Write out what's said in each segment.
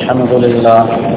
الحمد لله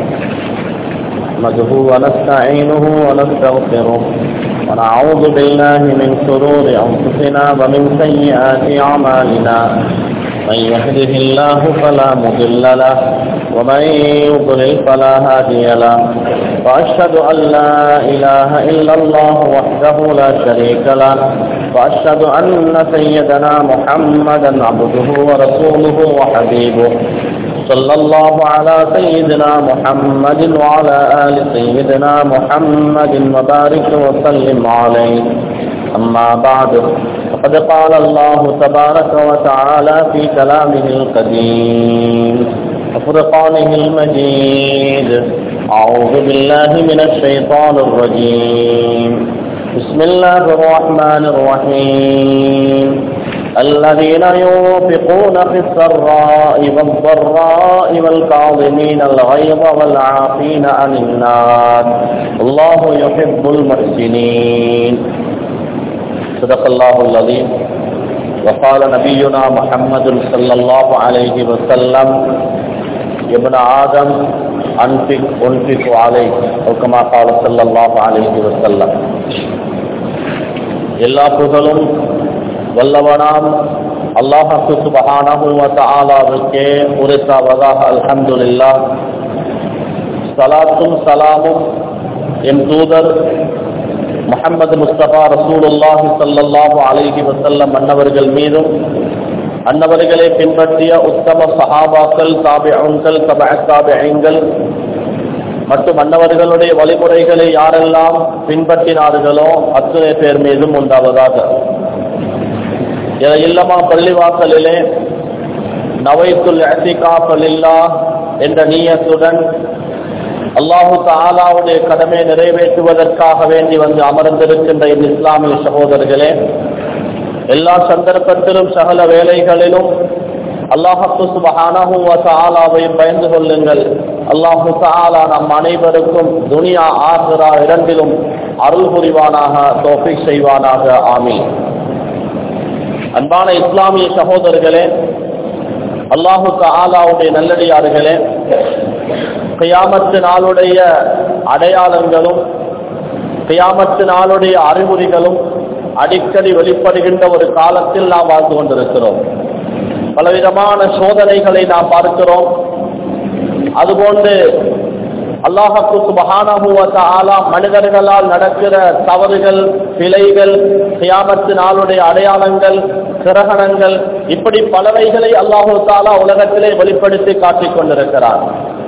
نحمده ونستعينه ونستغفره ونعوذ بالله من شرور أنفسنا ومن سيئات أعمالنا من يهده الله فلا مضل له ومن يضلل فلا هادي له وأشهد أن لا إله إلا الله وحده لا شريك له وأشهد أن سيدنا محمدا عبده ورسوله وحبيبه صلى الله على سيدنا محمد وعلى آل سيدنا محمد وبارك وسلم عليه أما بعد فقد قال الله تبارك وتعالى في كلامه القديم وفرقانه المجيد أعوذ بالله من الشيطان الرجيم بسم الله الرحمن الرحيم الذين ينفقون في السراء والضراء والكاظمين الغيظ والعافين عن الناس الله يحب المحسنين صدق الله العظيم وقال نبينا محمد صلى الله عليه وسلم ابن آدم أنفق أنفق عليك أو كما قال صلى الله عليه وسلم எல்லா புகழும் வல்லவனாம் அல்லாஹு சுபஹானஹு வ தஆலாவுக்கே உரித்தாவதாக அல்ஹம்துலில்லாஹ் சலாத்தும் சலாமும் எம் தூதர் முஹம்மது முஸ்தபா ரசூலுல்லாஹி ஸல்லல்லாஹு அலைஹி வஸல்லம் அன்னவர்கள் மீதும் அன்னவர்களை பின்பற்றிய உத்தம சஹாபாக்கள் தாபிஉன்கள் தபஅ தாபிஈன்கள் மற்றும் அன்னவர்களுடைய வழிமுறைகளை யாரெல்லாம் பின்பற்றினார்களோ அத்தனை பேர் மீதும் உண்டாவதாக இல்லமா பள்ளிவாசலிலே நவைத்துல் அசிகாஃபலில்லா என்ற நீயத்துடன் அல்லாஹு தாலாவுடைய கடமை நிறைவேற்றுவதற்காக வேண்டி வந்து அமர்ந்திருக்கின்ற இந்த இஸ்லாமிய சகோதரர்களே எல்லா சந்தர்ப்பத்திலும் சகல வேலைகளிலும் அல்லாஹு சுபஹானஹு தாலாவை பயந்து கொள்ளுங்கள் அல்லாஹு தாலா நம் அனைவருக்கும் துனியா ஆசிரா இரண்டிலும் அருள் புரிவானாக தோஃபிக் செய்வானாக ஆமி அன்பான இஸ்லாமிய சகோதரர்களே அல்லாஹு தாலாவுடைய நல்லடியார்களே கியாமத்து நாளுடைய அடையாளங்களும் கியாமத்து நாளுடைய அறிகுறிகளும் அடிக்கடி வெளிப்படுகின்ற ஒரு காலத்தில் நாம் வாழ்ந்து கொண்டிருக்கிறோம் பலவிதமான சோதனைகளை நாம் பார்க்கிறோம் அதுபோன்று அல்லாஹக்கு சுபஹானஹுவத்த ஆலா மனிதர்களால் நடக்கிற தவறுகள் பிழைகள் கியாமத்து நாளுடைய அடையாளங்கள் கிரகணங்கள் இப்படி பலவைகளை அல்லாஹு தாலா உலகத்திலே வெளிப்படுத்தி காட்டிக் கொண்டிருக்கிறார்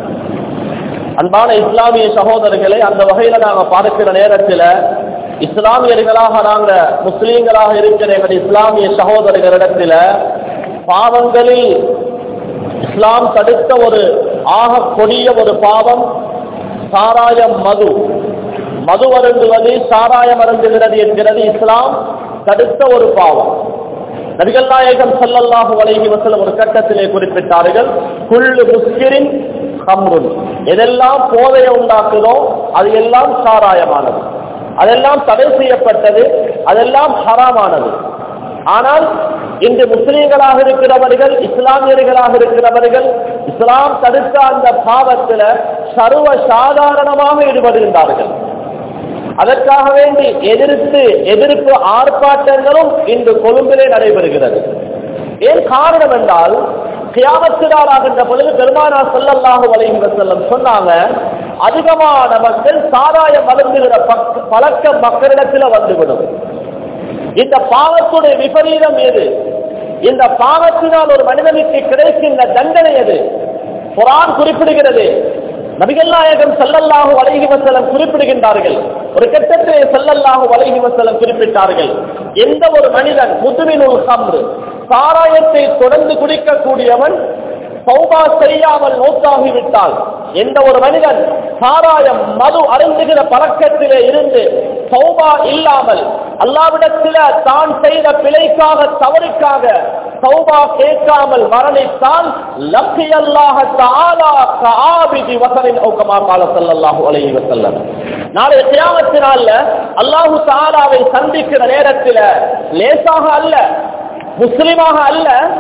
அன்பான இஸ்லாமிய சகோதரர்களை அந்த வகையில நாங்க பார்க்கிற நேரத்தில் இஸ்லாமியர்களாக நாங்க முஸ்லீம்களாக இருக்கிற எங்கள் இஸ்லாமிய சகோதரர்களிடத்துல பாவங்களில் இஸ்லாம் தடுத்த ஒரு ஆக கொடிய ஒரு பாவம் சாராயம் மது மது அருந்துவது சாராயம் அருந்துகிறது என்கிறது இஸ்லாம் தடுத்த ஒரு பாவம் நபிகள் நாயகம் சல்லல்லாஹு அலைஹி வஸல்லம் ஒரு கட்டத்திலே குறிப்பிட்டார்கள் குள்ளு முஸ்கிரின் ஹம்ருன் எதெல்லாம் போதையை உண்டாக்குதோ அது எல்லாம் சாராயமானது அதெல்லாம் தடை செய்யப்பட்டது அதெல்லாம் ஹராமானது ஆனால் இன்று முஸ்லீம்களாக இருக்கிறவர்கள் இஸ்லாமியர்களாக இருக்கிறவர்கள் இஸ்லாம் தடுத்த அந்த பாவத்தில் சர்வ சாதாரணமாக ஈடுபடுகின்றார்கள் அதற்காக வேண்டி எதிர்த்து எதிர்ப்பு ஆர்ப்பாட்டங்களும் இன்று கொழும்பிலே நடைபெறுகிறது ஏன் காரணம் என்றால் கியாமத்தினாலாகின்ற பொழுது பெருமானா சொல்லல்லாக வலைகிற செல்லம் சொன்னாங்க அதிகமான மக்கள் சாராயம் மலர்ந்துகிற பழக்கம் மக்களிடத்தில் வந்துவிடும் இந்த பாவத்துடைய விபரீதம் எது இந்த பாவத்தினால் ஒரு மனிதனுக்கு கிடைக்கின்ற தண்டனை எது குரான் குறிப்பிடுகிறது நபிகள் நாயகம் செல்லல்லாஹு வலைகி வசலம் குறிப்பிடுகின்றார்கள் ஒரு கட்டத்திலே செல்லல்லாஹு வலைகி வசலம் குறிப்பிட்டார்கள் எந்த ஒரு மனிதன் முதுவினுள் ஹம்ரு சாராயத்தை தொடர்ந்து குடிக்கக்கூடியவன் சௌபா செய்யாமல் நோக்காகிவிட்டால் எந்த ஒரு மனிதன் சாராயம் மது அருந்துகிற பழக்கத்திலே இருந்து சௌபா இல்லாமல் அல்லாவிடத்தில தான் செய்த பிழைக்காக தவறுக்காக சௌபா கேட்காமல் மரணித்தால் லக்கி அல்லாஹ தஆலா கஆபிதி வசனின் ஓகமா கால ஸல்லல்லாஹு அலைஹி வஸல்லம் நாளை கியாமத்தினால அல்லாஹு தஆலாவை சந்திக்கிற நேரத்தில் லேசாக அல்ல முஸ்லிமாக அல்ல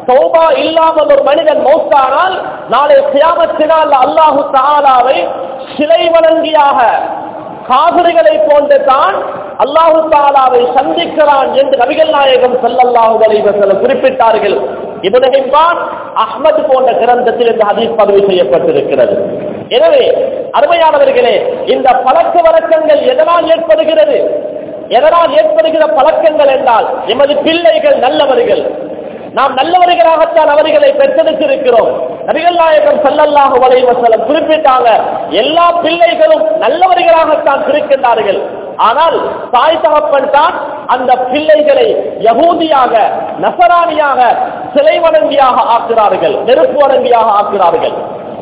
தௌபா இல்லாமல் ஒரு மனிதன் மௌத்தானால் நாளை கியாமத்தினால் அல்லாஹு தாலாவை சிலை வணங்கியாக காவிரிகளை போன்று தான் அல்லாஹு தாலாவை சந்திக்கிறான் என்று நபிகள் நாயகம் ஸல்லல்லாஹு அலைஹி வஸல்லம் குறிப்பிட்டார்கள் இப்னு ஹிப்பான் அஹ்மத் போன்ற கிரந்தத்தில் இந்த ஹதீஸ் பதிவு செய்யப்பட்டிருக்கிறது எனவே அருமையானவர்களே இந்த பழக்க வழக்கங்கள் எதனால் ஏற்படுகிறது எதனால் ஏற்படுகிற பழக்கங்கள் என்றால் எமது பிள்ளைகள் நல்லவர்கள் நாம் நல்லவர்களாகத்தான் அவர்களை பெற்றெடுத்திருக்கிறோம் நபிகள் நாயகம் ஸல்லல்லாஹு அலைஹி வஸல்லம் குறிப்பிட்டாங்க எல்லா பிள்ளைகளும் நல்லவர்களாகத்தான் இருக்கின்றார்கள் ஆனால் தாய் தகப்பன் தான் அந்த பிள்ளைகளை யகூதியாக நசராணியாக சிலை வணங்கியாக ஆக்குறார்கள் நெருப்பு வணங்கியாக ஆக்குறார்கள்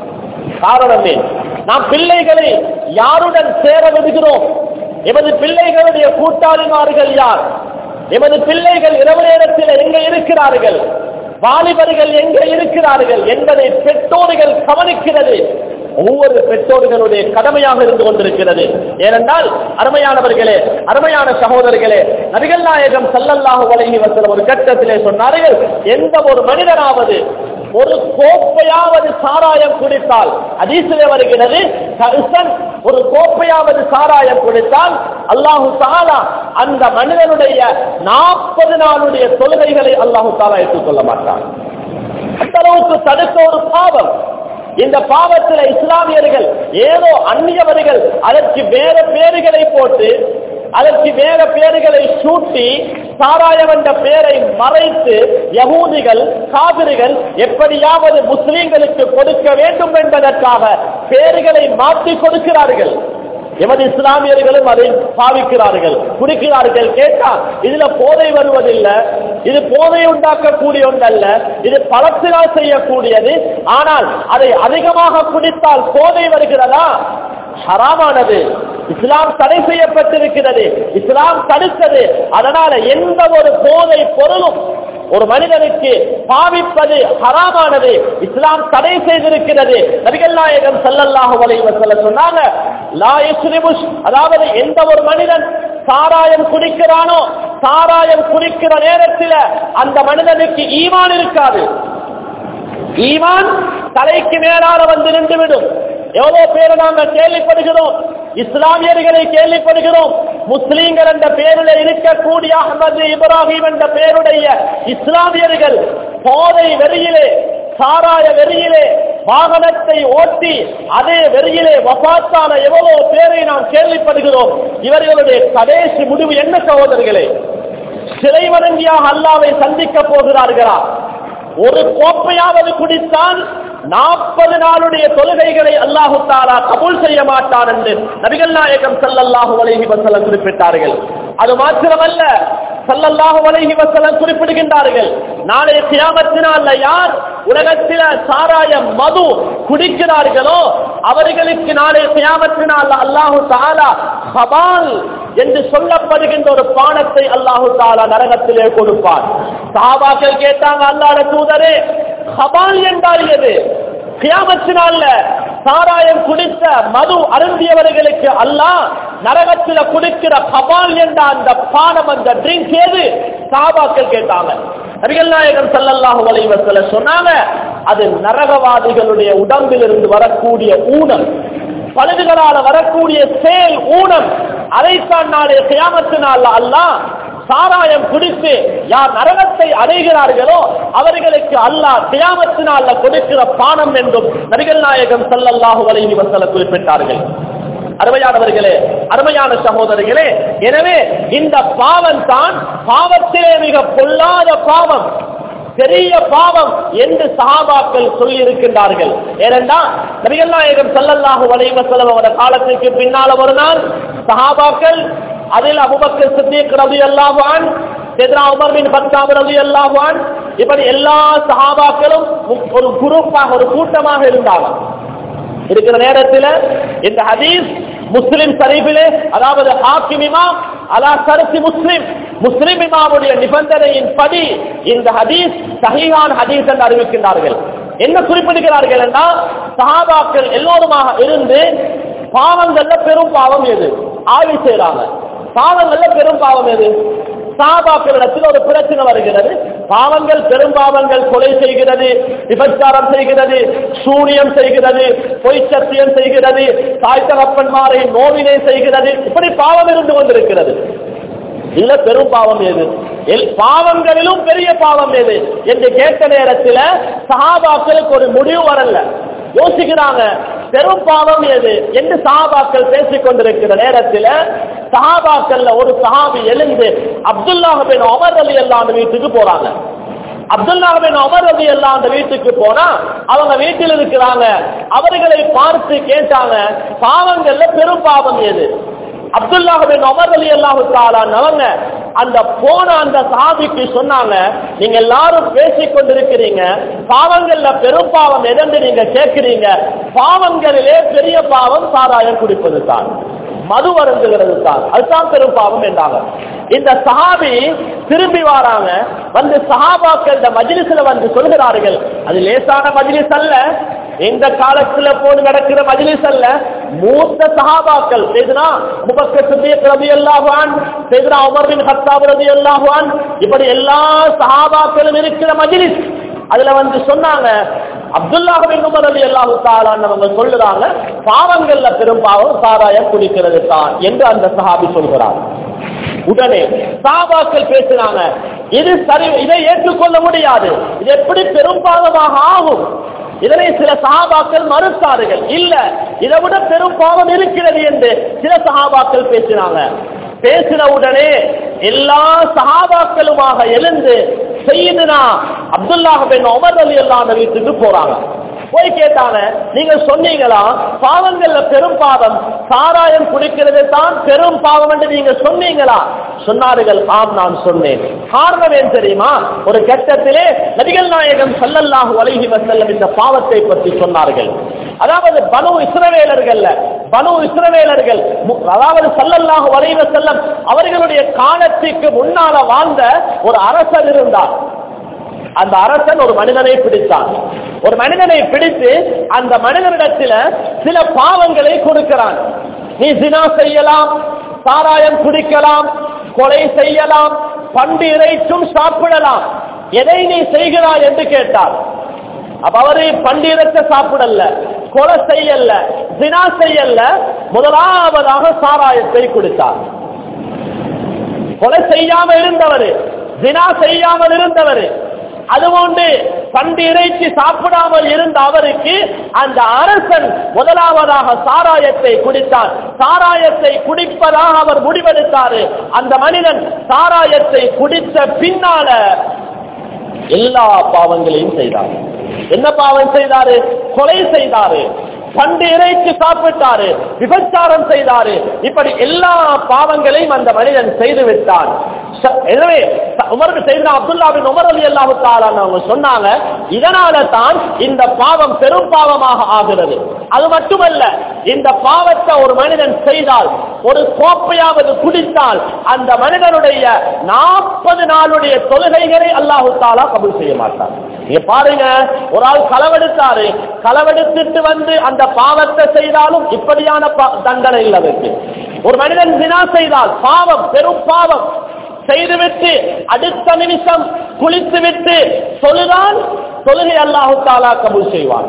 காரணமே நாம் பிள்ளைகளை யாருடன் சேர விடுகிறோம் எமது பிள்ளைகளுடைய கூட்டாளிமார்கள் யார் எமது பிள்ளைகள் இரவு நேரத்தில் எங்க இருக்கிறார்கள் வாலிபர்கள் எங்க இருக்கிறார்கள் என்பதை பெற்றோர்கள் கவனிக்கிறது ஒவ்வொரு பெற்றோர்களுடைய கடமையாக இருந்து கொண்டிருக்கிறது ஏனென்றால் அருமையானவர்களே அருமையான சகோதரர்களே நபிகள் நாயகம் சல்லல்லாஹு அலைஹி வஸல்லம் ஒரு கட்டத்திலே சொன்னார்கள் எந்த ஒரு மனிதனாவது ஒரு கோப்பையாவது சாராயம் குடித்தால் அதீசிலே வருகிறது கரிசன் ஒரு கோப்பையாவது சாராயம் குடித்தால் அல்லாஹு தாலா அந்த மனிதனுடைய நாற்பது நாளுடைய தொழுகைகளை அல்லாஹு தாலா ஏற்றுக்கொள்ள மாட்டான் அந்த அளவுக்கு தடுத்த ஒரு பாவம் இந்த பாவத்தில் இஸ்லாமியர்கள் ஏதோ அந்நியவர்கள் அதற்கு வேற பேர்களை போட்டு அதற்கு வேற பேர்களை சூட்டி சாராயம் என்ற பெயரை மறைத்து யகூதிகள் காவிரிகள் எப்படியாவது முஸ்லிம்களுக்கு கொடுக்க வேண்டும் என்பதற்காக பேர்களை மாற்றி கொடுக்கிறார்கள் எமது இஸ்லாமியர்களும் அதை பாவிக்கிறார்கள் குடிக்கிறார்கள் கேட்டா இதுல போதை வருவதில்லை இது போதை உண்டாக்கக்கூடிய ஒன்றல்ல இது பழத்தினால் செய்யக்கூடியது ஆனால் அதை அதிகமாக குடித்தால் போதை வருகிறதா ஹராமானது இஸ்லாம் தடை செய்யப்பட்டிருக்கிறது இஸ்லாம் தடுத்தது அதனால எந்த ஒரு போதை பொருளும் ஒரு மனிதனுக்கு பாவிப்பது ஹராமானது இஸ்லாம் தடை செய்திருக்கிறது நபிகள் நாயகம் ஸல்லல்லாஹு அலைஹி வஸல்லம் சொன்னாங்க லா யஸ்ரிபுஷ் அதாவது எந்த ஒரு மனிதன் சாராயம் குடிக்கிறானோ சாராயம் குடிக்கிற நேரத்தில் அந்த மனிதனுக்கு ஈமான் இருக்காது ஈமான் தலைக்கு மேலால வந்து நின்றுவிடும் எவ்வளவு பேரை நாங்கள் கேள்விப்படுகிறோம் இஸ்லாமியர்களை கேள்விப்படுகிறோம் முஸ்லீம்கள் என்ற பெயரில் இருக்கக்கூடிய அஹமது இப்ராஹிம் என்ற பெயருடைய இஸ்லாமியர்கள் போதை வெறியிலே சாராய வெறியிலே வாகனத்தை ஓட்டி அதே வெறியிலே வபாத்தான எவ்வளவு பேரை நாம் கேள்விப்படுகிறோம் இவர்களுடைய கடைசி முடிவு என்ன சகோதரர்களே சிலை வணங்கியாக அல்லாவை சந்திக்க போகிறார்களா ஒரு கோப்பையாவது குடித்தான் நாற்பது நாளுடைய தொழுகைகளை அல்லாஹு தாலா கபூல் செய்ய மாட்டான் என்று நபிகள் நாயகம் சல்லல்லாஹு அலைஹி வஸல்லம் குறிப்பிட்டார்கள் அது மாத்திரமல்ல சல்லல்லாஹு அலைஹி வஸல்லம் குறிப்பிடுகின்றார்கள் நாளைய கியாமத்தினால் யார் உலகத்தில சாராய மது குடிக்கிறார்களோ அவர்களுக்கு நாளைய கியாமத்தினால் அல்லாஹு தாலா ஹபால் என்று சொல்லப்படுகின்ற ஒரு பானத்தை அல்லாஹு தாலா நரகத்திலே கொடுப்பார் சாபாக்கள் கேட்டாங்க அல்லாட தூதரே ஹபால் என்றால் எது கியாமத்தினால சாராயம் குடித்த மது அருந்தியவர்களுக்கு அல்லாஹ் நரகத்தில குடிக்கிற கபால் என்ற அந்த பானம் அந்த ட்ரிங்க் ஏது சாபாக்கள் கேட்டாங்க நபிகள் நாயகம் ஸல்லல்லாஹு அலைஹி வஸல்லம் சொன்னாங்க அது நரகவாதிகளுடைய உடம்பில் இருந்து வரக்கூடிய ஊனம் பழுதுகளால வரக்கூடிய செயல் ஊனம் அதைத்தான் நாளே கியாமத்தினால் அல்லாஹ் சாராயம் குடித்து யார் நரகத்தை அடைகிறார்களோ அவர்களுக்கு அல்லாஹ் கியாமத்தினால் கொடுக்கிற பானம் என்றும் நபிகள் நாயகம் ஸல்லல்லாஹு அலைஹி வஸல்லம் குறிப்பிட்டார்கள் அருமையானவர்களே அருமையான சகோதரிகளே எனவே இந்த பாவம் தான் பாவத்திலே மிக பொல்லாத பாவம் பெரிய பாவம் என்று சஹாபாக்கள் சொல்லி இருக்கின்றார்கள் ஏனென்றால் நபிகள் நாயகம் ஸல்லல்லாஹு அலைஹி வஸல்லம் அவருடைய காலத்துக்கு பின்னால ஒரு நாள் சஹாபாக்கள் அதில் அபுபக்கர் சித்திக் ரலியல்லாஹு அன் செத்ரா உமர் பின் பத்தாப் ரலியல்லாஹு அன் இப்படி எல்லா சஹாபாக்களும் ஒரு குரூப்பாக ஒரு கூட்டமாக இருந்தாங்க இருக்கிற நேரத்தில் இந்த ஹதீஸ் முஸ்லிம் சரிபிலே அதாவது ஹாக்கிம் இமாம் அலா சரசி முஸ்லிம் முஸ்லிம் இமாமுடைய நிபந்தனையின் படி இந்த ஹதீஸ் சஹீஹான் ஹதீஸ் என்று அறிவிக்கின்றார்கள் என்ன குறிப்பிடுகிறார்கள் என்றால் சஹாபாக்கள் எல்லோருமாக இருந்து பாவங்கள்ல பெரும் பாவம் எது ஆய்வு செய்யறாங்க பாவங்கள்ல பெரும் பாவம் எது சாபாக்களிடத்தில் ஒரு பிரச்சனை வருகிறது பாவங்கள் பெரும்பாவங்கள் கொலை செய்கிறது விபச்சாரம் செய்கிறது சூனியம் செய்கிறது பொய் சத்தியம் செய்கிறது தாய் தகப்பன்மாரை நோவினை செய்கிறது இப்படி பாவம் இருந்து கொண்டிருக்கிறது இதுல பெரும் பாவம் எது எல் பாவங்களிலும் பெரிய பாவம் எது என்று கேட்ட நேரத்தில் சஹாபாக்களுக்கு ஒரு முடிவு வரல யோசிக்கிறாங்க பெரும் பாவம் எது என்று சஹாபாக்கள் பேசிக் கொண்டிருக்கிற நேரத்தில் சஹாபாக்கள்ல ஒரு சஹாபி எழுந்து அப்துல்லாஹ் பின் உமர் அலி அல்லாஹ் வீட்டுக்கு போறாங்க அப்துல்லாஹ் பின் உமர் ரதி எல்லாம் அந்த வீட்டுக்கு போனா அவங்க வீட்டில் இருக்கிறாங்க அவர்களை பார்த்து கேட்டாங்க பாவங்கள்ல பெரும் பாவம் எது அப்துல்லாஹ் பின் உமர் அலி அல்லாஹு அவங்க அந்த போன அந்த சாதிக்கு சொன்னாங்க நீங்க எல்லாரும் பேசிக் கொண்டிருக்கிறீங்க பாவங்கள்ல பெரும் பாவம் எதென்று நீங்க கேட்கிறீங்க பாவங்களிலே பெரிய பாவம் சாராயம் குடிப்பது தான் மது வருந்துகிறது தான் அதுதான் பெரும் பாவம் என்றாங்க இந்த சஹாபி திரும்பி வராங்க வந்து சஹாபாக்கள் இந்த மஜ்லிஸ்ல வந்து சொல்கிறார்கள் அது லேசான மஜ்லிஸ் அல்ல இந்த காலத்துல போய் நடக்கிற மஜ்லிஸ் அல்ல மூத்த சஹாபாக்கள் செய்தனா முபக்கர் சித்திக் ரலியல்லாஹு அன் செய்தனா உமர் பின் கத்தாப் ரலியல்லாஹு அன் இப்படி எல்லா சஹாபாக்களும் இருக்கிற மஜ்லிஸ் அதுல வந்து சொன்னாங்க அப்துல்லாஹ் பின் உமர் ரலியல்லாஹு தஆலா அவங்க சொல்லுறாங்க பாவங்கள்ல பெரும் பாவம் சாராயம் குடிக்கிறது தான் என்று அந்த சஹாபி சொல்கிறார் உடனே சாபாக்கள் பேசுறாங்க இது சரி இதை ஏற்றுக்கொள்ள முடியாது இது எப்படி பெரும் பாவமாக ஆகும் இதனை சில சஹாபாக்கள் மறுத்தார்கள் இல்ல இதை விட பெரும் பாவம் இருக்கிறது என்று சில சஹாபாக்கள் பேசினாங்க பேசின உடனே எல்லா சஹாபாக்களுமாக எழுந்து செய்யுதுனா அப்துல்லாஹ் பின் உமர் அலி அல்லாஹ் வீட்டுக்கு போறாங்க போய் கேட்டாங்க நீங்க சொன்னீங்களா பாவங்கள்ல பெரும் பாவம் சாராயம் குடிக்கிறது தான் பெரும் பாவம் என்று நீங்க சொன்னீங்களா சொன்னார்கள் ஆம் நான் சொன்னேன் காரணம் ஏன் தெரியுமா ஒரு கட்டத்திலே நபிகள் நாயகம் ஸல்லல்லாஹு அலைஹி வஸல்லம் இந்த பாவத்தை பற்றி சொன்னார்கள் அதாவது பனு இஸ்ரவேலர்கள் பனு இஸ்ரவேலர்கள் மு- அதாவது ஸல்லல்லாஹு அலைஹி வஸல்லம் அவர்களுடைய காலத்துக்கு முன்னால வாழ்ந்த ஒரு அரசர் இருந்தார் அந்த அரசன் ஒரு மனிதனை பிடித்தான் ஒரு மனிதனை பிடித்து அந்த மனிதனிடத்தில் சில பாவங்களை கொடுக்கிறான் நீ சினா செய்யலாம் சாராயம் குடிக்கலாம் கொலை செய்யலாம் பண்டு இறைச்சும் சாப்பிடலாம் எதை நீ செய்கிறாய் என்று கேட்டார் அப்ப அவரு பண்டிரத்தை சாப்பிடல கொலை செய்யல தினா செய்யல முதலாவதாக சாராயத்தை கொடுத்தார் கொலை செய்யாம இருந்தவர் தினா செய்யாமல் இருந்தவர் அதுபோன்று பண்டு இறைச்சி சாப்பிடாமல் இருந்த அவருக்கு அந்த அரசன் முதலாவதாக சாராயத்தை குடித்தார் சாராயத்தை குடிப்பதாக அவர் முடிவெடுத்தாரு அந்த மனிதன் சாராயத்தை குடித்த பின்னால எல்லா பாவங்களையும் செய்தார் என்ன பாவம் செய்தாரு கொலை செய்தாரு பண்டு இறைச்சி சாப்பிட்டாரு விபச்சாரம் செய்தாரு இப்படி எல்லா பாவங்களையும் அந்த மனிதன் செய்து விட்டான் ச- எனவே ச- உமர் செய்த அப்துல்லா பின் உமர் அலி அல்லாஹு அவங்க சொன்னாங்க இதனால தான் இந்த பாவம் பெரும் பாவமாக ஆகிறது அது மட்டுமல்ல இந்த பாவத்தை ஒரு மனிதன் செய்தால் ஒரு கோப்பையாவது குடித்தால் அந்த மனிதனுடைய நாற்பது நாளுடைய தொழுகைகளை அல்லாஹு தாலா கபூல் செய்ய மாட்டார் நீங்க பாருங்க ஒரு ஆள் களவெடுத்தாரு களவெடுத்துட்டு வந்து அந்த பாவத்தை செய்தாலும் இப்படியான பா- தண்டனை இல்லை அதுக்கு ஒரு மனிதன் வினா செய்தால் பாவம் பெரும் பாவம் செய்துவிட்டு அடுத்த நிமிஷம் குளித்துவிட்டு தொழுதான் தொழுகை அல்லாஹு தாலா கபூல் செய்வான்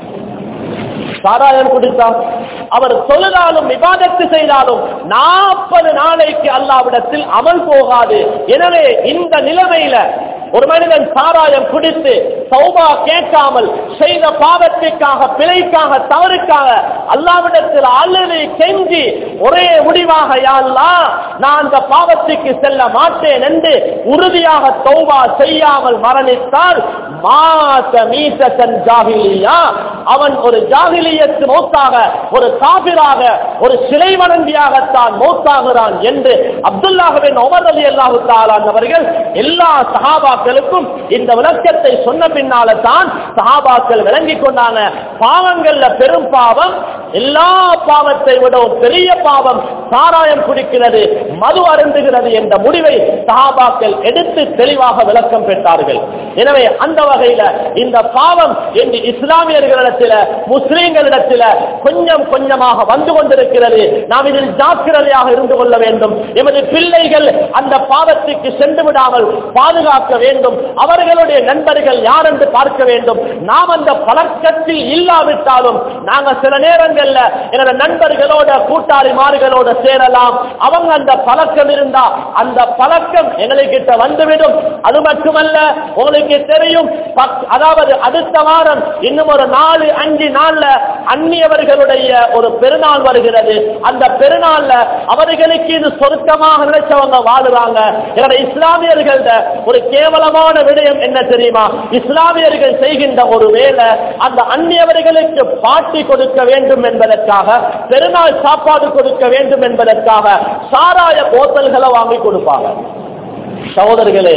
சாராயம் குடித்தார் அவர் தொழுதாலும் விவாதத்து செய்தாலும் நாற்பது நாளைக்கு அல்லாவிடத்தில் அமல் போகாது எனவே இந்த நிலைமையில ஒரு மனிதன் சாராயம் குடித்து சௌபா கேட்காமல் செய்த பாவத்திற்காக பிழைக்காக தவறுக்காக அல்லாவிடத்தில் அழுது கெஞ்சி ஒரே முடிவாக யா அல்லாஹ் நான் அந்த பாவத்துக்கு செல்ல மாட்டேன் என்று உறுதியாக தௌபா செய்யாமல் மரணித்தால் மாச மீசன் ஜாகிலியா அவன் ஒரு ஜாகிலியத்து மௌத்தாக ஒரு காபிராக ஒரு சிலை வணங்கியாகத்தான் மௌத்தாகிறான் என்று அப்துல்லாஹின் உமர் அலி அல்லாஹு அவர்கள் எல்லா சஹாபாக்களுக்கும் இந்த விளக்கத்தை சொன்ன பின்னால தான் சஹாபாக்கள் விளங்கிக் கொண்டாங்க பாவங்கள்ல பெரும் பாவம் எல்லா பாவத்தை விடவும் பெரிய பாவம் சாராயம் குடிக்கிறது மது அருந்துகிறது என்ற முடிவை சஹாபாக்கள் எடுத்து தெளிவாக விளக்கம் பெற்றார்கள் எனவே அந்த வகையில இந்த பாவம் என்று இஸ்லாமியர்களிடத்தில் முஸ்லீம்களிடத்தில் கொஞ்சம் கொஞ்சமாக வந்து கொண்டிருக்கிறது நாம் இதில் ஜாக்கிரதையாக இருந்து கொள்ள வேண்டும் எமது பிள்ளைகள் அந்த பாவத்துக்கு சென்று விடாமல் பாதுகாக்க வேண்டும் அவர்களுடைய நண்பர்கள் யார் என்று பார்க்க வேண்டும் நாம் அந்த பழக்கத்தில் இல்லாவிட்டாலும் நாங்க சில நேரங்கள்ல எனது நண்பர்களோட கூட்டாளிமார்களோட சேரலாம் அவங்க அந்த பழக்கம் இருந்தா அந்த பழக்கம் எங்களுக்கிட்ட வந்துவிடும் அது மட்டுமல்ல உங்களுக்கு தெரியும் பக்- அதாவது அடுத்த வாரம் இன்னும் ஒரு நாலு அஞ்சு நாள்ல அந்நியவர்களுடைய ஒரு பெருநாள் வருகிறது அந்த பெருநாள்ல அவர்களுக்கு இது சொருக்கமாக நினைச்சவங்க வாழுறாங்க என்னோட இஸ்லாமியர்கள ஒரு கேவலமான விடயம் என்ன தெரியுமா இஸ்லாமியர்கள் செய்கின்ற ஒரு வேலை அந்த அந்நியவர்களுக்கு பாட்டி கொடுக்க வேண்டும் என்பதற்காக பெருநாள் சாப்பாடு கொடுக்க வேண்டும் என்பதற்காக சாராய போத்தல்களை வாங்கி கொடுப்பாங்க சகோதரர்களே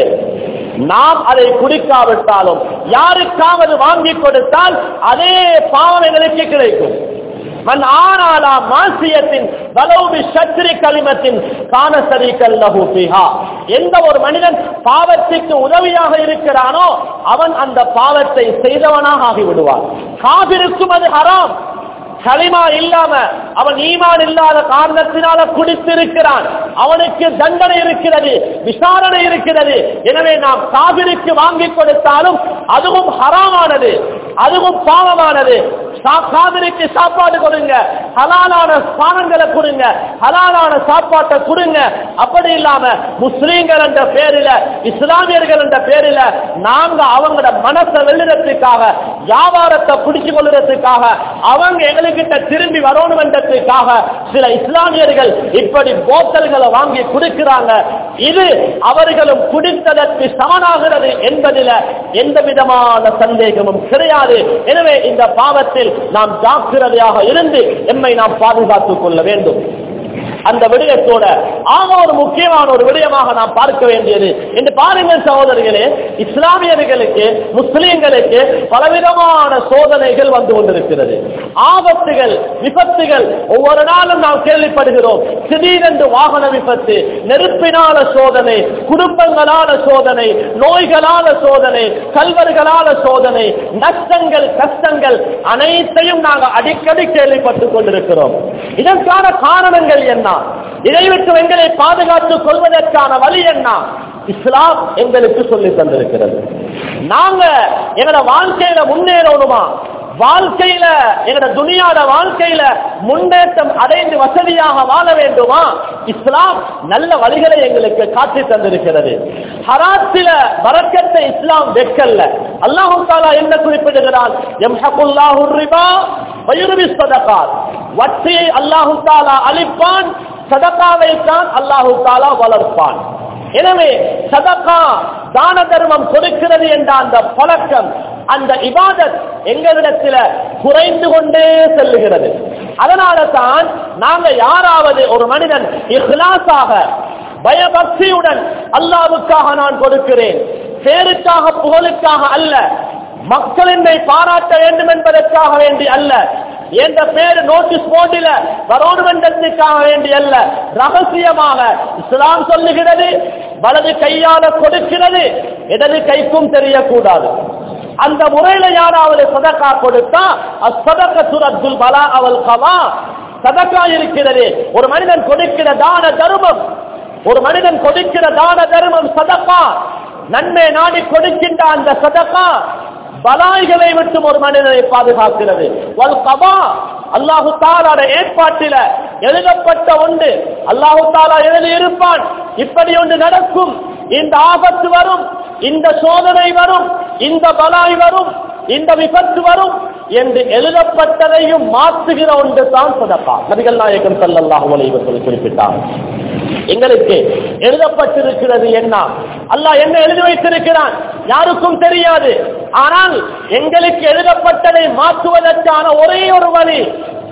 நாம் அதை குடிக்காவிட்டாலும் யாருக்காவது வாங்கி கொடுத்தால் அதே பாவம் எங்களுக்கு கிடைக்கும் மன் ஆனாலா மாசியத்தின் வலவுபி சத்ரி கலிமத்தின் காணசரி கல்லஹு பிஹா எந்த ஒரு மனிதன் பாவத்திற்கு உதவியாக இருக்கிறானோ அவன் அந்த பாவத்தை செய்தவனாக ஆகிவிடுவான் காபிருக்கும் அது ஹராம் களிமா இல்லாம அவன் ஈமான் இல்லாத காரணத்தினால குடித்திருக்கிறான் அவனுக்கு தண்டனை இருக்கிறது விசாரணை இருக்கிறது எனவே நாம் காவிரிக்கு வாங்கி கொடுத்தாலும் அதுவும் ஹராமானது அதுவும் பாவமானது சா- காவிரிக்கு சாப்பாடு கொடுங்க ஹலாலான ஸ்தானங்களை கொடுங்க ஹலாலான சாப்பாட்டை கொடுங்க அப்படி இல்லாம முஸ்லீம்கள் என்ற பேரில இஸ்லாமியர்கள் என்ற பேரில நாங்க அவங்களோட மனசை வெல்லுறதுக்காக வியாபாரத்தை பிடிச்சு கொள்ளுறதுக்காக அவங்க எங்ககிட்ட திரும்பி வரணும் என்றதுக்காக சில இஸ்லாமியர்கள் இப்படி போத்தல்களை வாங்கி குடிக்கிறாங்க இது அவர்களும் குடித்ததற்கு சமனாகிறது என்பதில எந்த விதமான சந்தேகமும் கிடையாது எனவே இந்த பாவத்தில் நாம் ஜாக்கிரதையாக இருந்து எம்மை நாம் பாதுகாத்துக் கொள்ள வேண்டும் அந்த விடயத்தோட ஆக ஒரு முக்கியமான ஒரு விடயமாக நாம் பார்க்க வேண்டியது என்று பாருங்கள் சகோதரிகளே இஸ்லாமியர்களுக்கு முஸ்லிம்களுக்கு பலவிதமான சோதனைகள் வந்து கொண்டிருக்கிறது ஆபத்துகள் விபத்துகள் ஒவ்வொரு நாளும் நாம் கேள்விப்படுகிறோம் திடீரென்று வாகன விபத்து நெருப்பினால சோதனை குடும்பங்களால சோதனை நோய்களால சோதனை கல்வர்களால சோதனை நஷ்டங்கள் கஷ்டங்கள் அனைத்தையும் நாங்கள் அடிக்கடி கேள்விப்பட்டுக் கொண்டிருக்கிறோம் இதற்கான காரணங்கள் என்ன இதை விட்டு எங்களை பாதுகாத்துக் கொள்வதற்கான வழி என்ன இஸ்லாம் எங்களுக்கு சொல்லி தந்திருக்கிறது நாங்க எங்களோட வாழ்க்கையில முன்னேறணுமா வாழ்க்கையில எங்களோட துனியாட வாழ்க்கையில முன்னேற்றம் அடைந்து வசதியாக வாழ வேண்டுமா இஸ்லாம் நல்ல வழிகளை எங்களுக்கு காட்டி தந்திருக்கிறது ஹராத்தில வரக்கத்தை இஸ்லாம் வெக்கல்ல அல்லாஹு தாலா என்ன குறிப்பிடுகிறான் எம்ஹகுல்லாஹு ரிபா வயுருபி சதகாத் வட்டியை அல்லாஹு தாலா அழிப்பான் சதகாவை தான் அல்லாஹு தாலா வளர்ப்பான் எனவே சதகா தான தர்மம் கொடுக்கிறது என்ற அந்த பழக்கம் அந்த இபாதத் எங்களிடத்தில் குறைந்து கொண்டே செல்லுகிறது அதனால தான் நாங்க யாராவது ஒரு மனிதன் இஹ்லாஸாக பயபக்தியுடன் அல்லாவுக்காக நான் கொடுக்கிறேன் பேருக்காக புகழுக்காக அல்ல மக்கள் என்னை பாராட்ட வேண்டும் என்பதற்காக வேண்டி அல்ல என்ற பேரு நோட்டீஸ் போர்டில வரணுமென்றதுக்காக வேண்டி அல்ல ரகசியமாக இஸ்லாம் சொல்லுகிறது வலது கையால கொடுக்கிறது இடது கைக்கும் தெரியக்கூடாது அந்த முறையில யாராவது சதக்கா கொடுத்தா அசதக்க சுரத்துல் பலா அவள் கவா சதக்கா இருக்கிறது ஒரு மனிதன் கொடுக்கிற தான தர்மம் ஒரு மனிதன் கொடுக்கிற தான தர்மம் சதக்கா நன்மை நாடி கொடுக்கின்ற அந்த சதக்கா பலாய்களை விட்டும் ஒரு மனிதனை பாதுகாக்கிறது வல் கபா அல்லாஹு தாலாட ஏற்பாட்டில எழுதப்பட்ட ஒன்று அல்லாஹு தாலா எழுதி இருப்பான் இப்படி ஒன்று நடக்கும் இந்த ஆபத்து வரும் இந்த சோதனை வரும் இந்த பலாய் வரும் இந்த விபத்து வரும் என்று எழுதப்பட்டதையும் மாற்றுகிற ஒன்று தான் சதப்பா நபிகள் நாயகம் சல்லல்லாஹு அலைஹி வஸல்லம் குறிப்பிட்டார் எங்களுக்கு எழுதப்பட்டிருக்கிறது என்ன அல்லாஹ் என்ன எழுதி வைத்திருக்கிறான் யாருக்கும் தெரியாது ஆனால் எங்களுக்கு எழுதப்பட்டதை மாற்றுவதற்கான ஒரே ஒரு வழி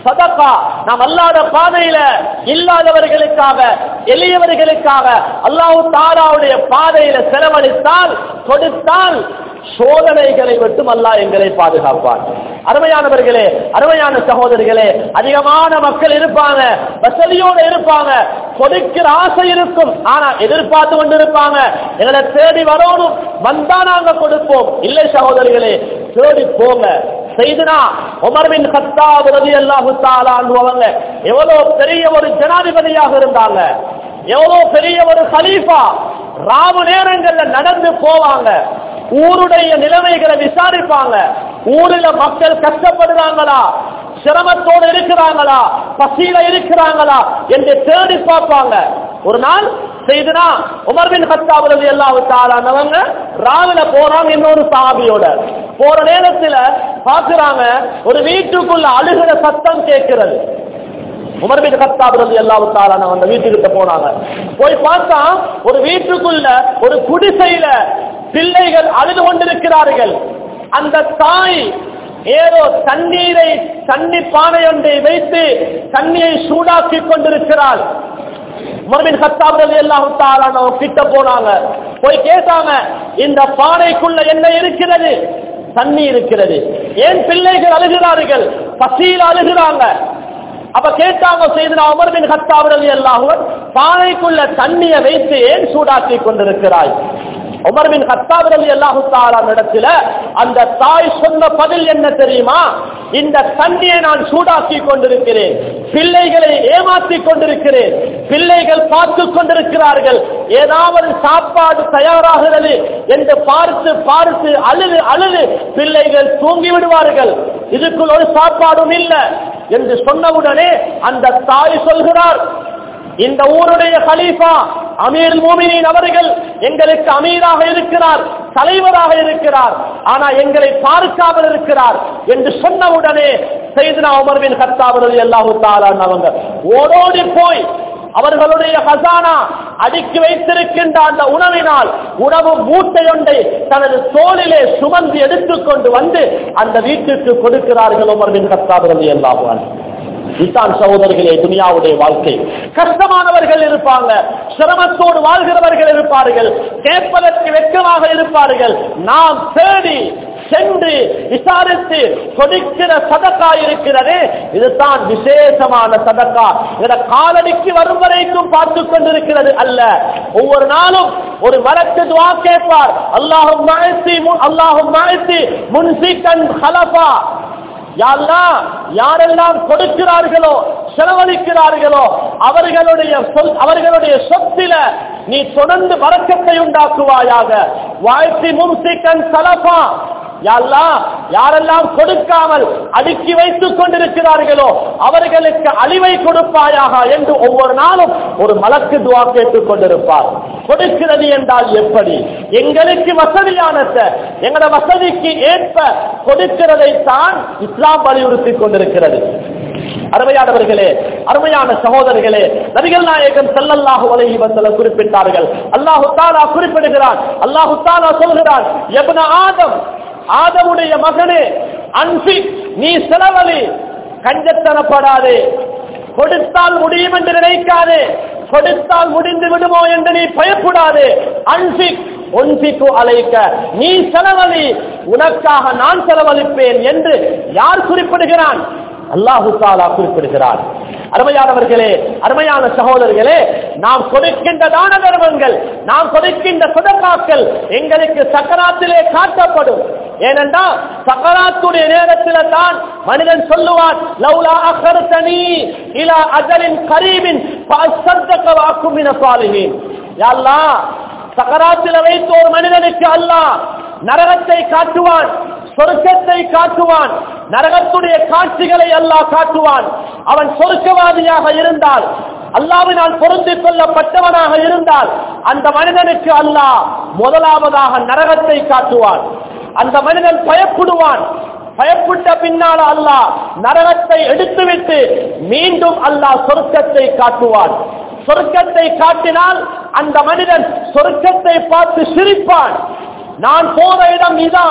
சதகா நாம் அல்லாத பாதையில இல்லாதவர்களுக்காக எளியவர்களுக்காக அல்லாஹ் தாராவுடைய பாதையில செலவழித்தால் கொடுத்தால் சோதனைகளை விட்டும் அல்லாஹ் எங்களை பாதுகாப்பார் அருமையானவர்களே அருமையான சகோதரிகளே அதிகமான மக்கள் இருப்பாங்க வசதியோடு இருப்பாங்க கொடுக்கிற ஆசை இருக்கும் ஆனா எதிர்பார்த்து கொண்டு இருப்பாங்க எங்களை தேடி வரணும் வந்தா நாங்க கொடுப்போம் இல்லை சகோதரிகளே தேடி போங்க செய்துனா உமர்வின் கத்தாப் ரலியல்லாஹு தஆலா அன்ஹு அவங்க எவ்வளவு பெரிய ஒரு ஜனாதிபதியாக இருந்தாங்க எவ்வளவு பெரிய ஒரு கலீஃபா ராவு நேரங்கள்ல நடந்து போவாங்க ஊருடைய நிலைமைகளை விசாரிப்பாங்க ஊரில் மக்கள் கஷ்டப்படுறாங்களா சிரமத்தோடு இருக்கிறாங்களா பசியில இருக்கிறாங்களா என்று தேடி பார்ப்பாங்க ஒரு நாள் செய்துனா உமர்பின் கத்தாபுரது எல்லாம் தாளானவங்க ராவில போறாங்க இன்னொரு சாபியோட போற நேரத்துல பாக்குறாங்க ஒரு வீட்டுக்குள்ள அழுகிற சத்தம் கேட்கிறது உமர்பின் கத்தாபுரது எல்லாம் தாளான அந்த வீட்டுக்கிட்ட போனாங்க போய் பார்த்தா ஒரு வீட்டுக்குள்ள ஒரு குடிசையில பிள்ளைகள் அழுது கொண்டிருக்கிறார்கள் அந்த தாய் ஏதோ தண்ணீரை தண்ணி பானை ஒன்றை வைத்து தண்ணியை சூடாக்கி கொண்டிருக்கிறாள் உமர்பின் கத்தாப் ரலி அல்லாஹு தஆலா கிட்ட போனாங்க போய் கேட்டாங்க இந்த பானைக்குள்ள என்ன இருக்கிறது தண்ணி இருக்கிறது ஏன் பிள்ளைகள் அழுகிறார்கள் பசியில் அழுகிறாங்க அப்ப கேட்டாங்க செய்தனா உமர் பின் கத்தாப் ரலி அல்லாஹு பானைக்குள்ள தண்ணியை வைத்து ஏன் சூடாக்கி கொண்டிருக்கிறாய் உமர் பின் கத்தாப் ரலி அல்லாஹு தஆலா இடத்துல அந்த தாய் சொன்ன பதில் என்ன தெரியுமா இந்த தண்ணியை நான் சூடாக்கி கொண்டிருக்கிறேன் பிள்ளைகளை ஏமாற்றி கொண்டிருக்கிறேன் பிள்ளைகள் பார்த்து கொண்டிருக்கிறார்கள் ஏதாவது சாப்பாடு தயாராகிறது என்று பார்த்து பார்த்து அழுது அழுது பிள்ளைகள் தூங்கி விடுவார்கள் இதுக்குள் ஒரு சாப்பாடும் இல்லை என்று சொன்னவுடனே அந்த தாய் சொல்கிறார் இந்த ஊருடைய கலீஃபா அமீர் மூமினின் அவர்கள் எங்களுக்கு அமீராக இருக்கிறார் தலைவராக இருக்கிறார் ஆனா எங்களை பார்க்காமல் இருக்கிறார் என்று சொன்னவுடனே செய்தனா உமர்வின் கத்தாவர்கள் எல்லாஹு தாலான் அவங்க ஓடோடி போய் அவர்களுடைய ஹசானா அடுக்கி வைத்திருக்கின்ற அந்த உணவினால் உணவு மூட்டையொன்றை தனது தோளிலே சுமந்து எடுத்துக்கொண்டு வந்து அந்த வீட்டுக்கு கொடுக்கிறார்கள் உமர்வின் கத்தாவர்கள் எல்லாவான் இதுதான் சகோதரர்களே துனியாவுடைய வாழ்க்கை கஷ்டமானவர்கள் இருப்பாங்க சிரமத்தோடு வாழ்கிறவர்கள் இருப்பார்கள் கேட்பதற்கு வெட்கமாக இருப்பார்கள் நாம் தேடி சென்று விசாரித்து கொடுக்கிற சதக்கா இருக்கிறது இதுதான் விசேஷமான சதக்கா இத காலடிக்கு வரும் வரைக்கும் பார்த்து கொண்டிருக்கிறது அல்ல ஒவ்வொரு நாளும் ஒரு வழக்கு துவா கேட்பார் அல்லாஹும் மழத்தி அல்லாஹும் மழத்தி முன்சிக்கன் ஹலபா யாரெல்லாம் யாரெல்லாம் கொடுக்கிறார்களோ செலவழிக்கிறார்களோ அவர்களுடைய சொல் அவர்களுடைய சொத்தில நீ தொடர்ந்து வரக்கத்தை உண்டாக்குவாயாக வாழ்த்தி மும்சிக்கன் சலபா யாரெல்லாம் யாரெல்லாம் கொடுக்காமல் அடுக்கி வைத்துக் கொண்டிருக்கிறார்களோ அவர்களுக்கு அழிவை கொடுப்பாயாக என்று ஒவ்வொரு நாளும் ஒரு மலக்கு துவா கேட்டுக் கொண்டிருப்பார் கொடுக்கிறது என்றால் எப்படி எங்களுக்கு வசதியானத எங்களோட வசதிக்கு ஏற்ப கொடுக்கிறதை தான் இஸ்லாம் வலியுறுத்தி கொண்டிருக்கிறது அருமையானவர்களே அருமையான சகோதரர்களே நபிகள் நாயகம் செல்லல்லாஹு அலைஹி வஸல்லம் குறிப்பிட்டார்கள் அல்லாஹு தாலா குறிப்பிடுகிறான் அல்லாஹு தாலா சொல்கிறான் எப்ன ஆதம் ஆதமுடைய மகனே அன்பி நீ செலவழி கஞ்சத்தனப்படாதே கொடுத்தால் முடியும் என்று நினைக்காதே கொடுத்தால் முடிந்து விடுமோ என்று நீ பயப்படாதே அன்பிக் ஒன்பிக்கு அழைக்க நீ செலவழி உனக்காக நான் செலவழிப்பேன் என்று யார் குறிப்பிடுகிறான் அல்லாஹு தாலா குறிப்பிடுகிறார் அருமையானவர்களே அருமையான சகோதரர்களே நாம் கொடுக்கின்ற தான தர்மங்கள் நாம் கொடுக்கின்ற சுதக்காக்கள் எங்களுக்கு சக்கராத்திலே காட்டப்படும் ஏனென்றால் சக்கராத்துடைய நேரத்தில் தான் மனிதன் சொல்லுவான் லவ்லா அகர்த்தனி இலா அஜலின் கரீபின் சத்தக்க வாக்கும் சாலிகின் யாழ்லா சக்கராத்தில் வைத்து ஒரு மனிதனுக்கு அல்லாஹ் நரகத்தை காட்டுவான் சொர்க்கத்தை காட்டுவான் நரகத்துடைய காட்சிகளை அல்லாஹ் காட்டுவான் அவன் சொர்க்கவாதியாக இருந்தால் அல்லாவினால் பொருந்திக் கொள்ளப்பட்டவனாக இருந்தால் அந்த மனிதனுக்கு அல்லாஹ் முதலாவதாக நரகத்தை காட்டுவான் அந்த மனிதன் பயப்படுவான் பயப்பட்ட பின்னால அல்லாஹ் நரகத்தை எடுத்துவிட்டு மீண்டும் அல்லாஹ் சொர்க்கத்தை காட்டுவான் சொர்க்கத்தை காட்டினால் அந்த மனிதன் சொர்க்கத்தை பார்த்து சிரிப்பான் நான் போற இடம் இதான்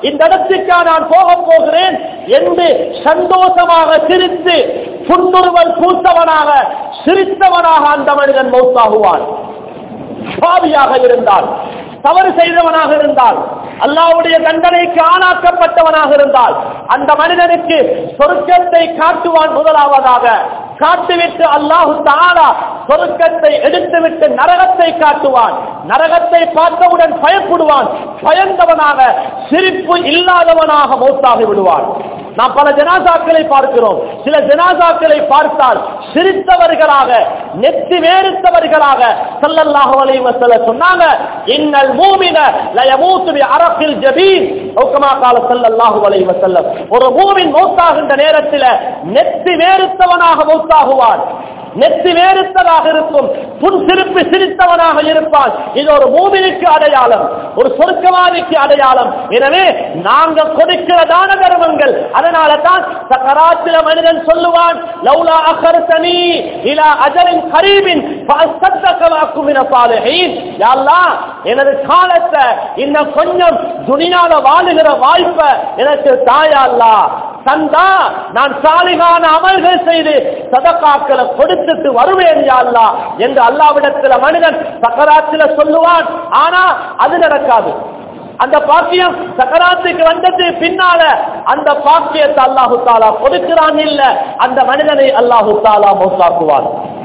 இந்த இடத்துக்கா நான் போக போகிறேன் என்று சந்தோஷமாக சிரித்து புன்னுருவல் பூத்தவனாக சிரித்தவனாக அந்த மனிதன் மௌத்தாகுவான் பாவியாக இருந்தால் தவறு செய்தவனாக இருந்தால் அல்லாவுடைய தண்டனைக்கு ஆளாக்கப்பட்டவனாக இருந்தால் அந்த மனிதனுக்கு சொர்க்கத்தை காட்டுவான் முதலாவதாக காட்டுவிட்டு அல்லாஹு தாலா சொர்க்கத்தை எடுத்துவிட்டு நரகத்தை காட்டுவான் நரகத்தை பார்த்தவுடன் பயப்படுவான் பயந்தவனாக சிரிப்பு இல்லாதவனாக மௌத்தாகி விடுவான் நாம் பல ஜனாசாக்களை பார்க்கிறோம் சில ஜனாசாக்களை பார்த்தால் சிரித்தவர்களாக நெத்தி வேறுத்தவர்களாக சல்லல்லாஹு அலைஹி வஸல்லம் சொன்னாங்க இன்னல் மூமின லயமூத்து பி அரஃபில் ஜபீன் கமா கால சல்லல்லாஹு அலைஹி வஸல்லம் ஒரு மூமின் மௌத்தாகின்ற நேரத்தில் நெத்தி வேறுத்தவனாக மௌத்தாகுவான் நெத்தி வேறுத்ததாக இருக்கும் புன் சிரிப்பு சிரித்தவனாக இருப்பான் இது ஒரு மூமினுக்கு அடையாளம் ஒரு சொர்க்கவாதிக்கு அடையாளம் எனவே நாங்க கொடுக்கிற தான தர்மங்கள் அதனால தான் சக்கராத்தில மனிதன் சொல்லுவான் லௌலா அகர்த்தனி இலா அஜலின் கரீபின் எனது காலத்தை இன்னும் கொஞ்சம் துணியால வாழுகிற வாய்ப்பை எனக்கு தாயா அல்லா தந்தா நான் சாலிகான அமல்கள் செய்து சதக்காக்களை கொடுத்துட்டு வருவேன் யா அல்லா என்று அல்லாவிடத்துல மனிதன் சக்கராத்துல சொல்லுவான் ஆனா அது நடக்காது அந்த பாக்கியம் சக்கராத்துக்கு வந்தது பின்னால அந்த பாக்கியத்தை அல்லாஹு தாலா கொடுக்கிறான் இல்ல அந்த மனிதனை அல்லாஹு தாலா மோசாக்குவான்